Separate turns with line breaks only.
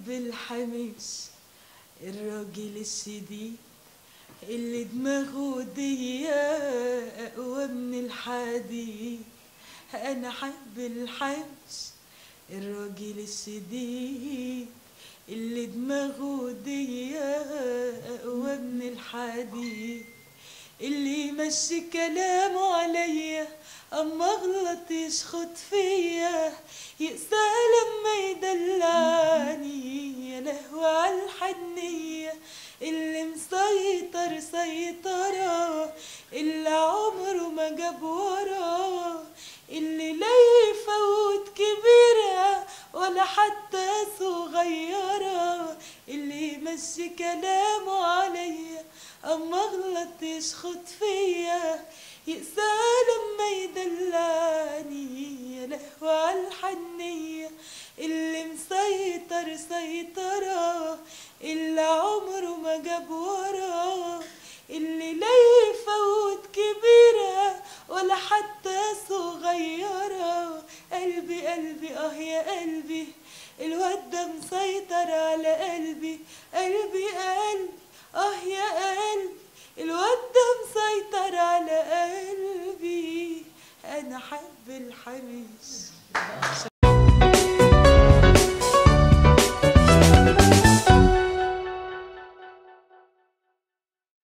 الحميش الراجل الشديد اللي دماغه دي اقوى من الحديد انا حب الحمش الراجل الشديد اللي دماغه دي اقوى من الحديد اللي يمشي كلامه عليا اما اغلط يشخط فيا يقسى لما يدلعني يا لهوي على الحنية اللي مسيطر سيطرة اللي عمره ما جاب وراه اللي لا يفوت كبيرة ولا حتى صغيرة اللي يمشي كلامه عليا اما اغلط يشخط فيا يقسى لما يدلعني يا لهوي على الحنية اللي مسيطر سيطرة اللي عمره ما جاب وراه اللي لا يفوت كبيرة ولا حتى صغيرة قلبي قلبي اه يا قلبي الواد ده مسيطر على قلبي قلبي قلبي اه يا قلبي الواد ده مسيطر على قلبي انا حب الحميش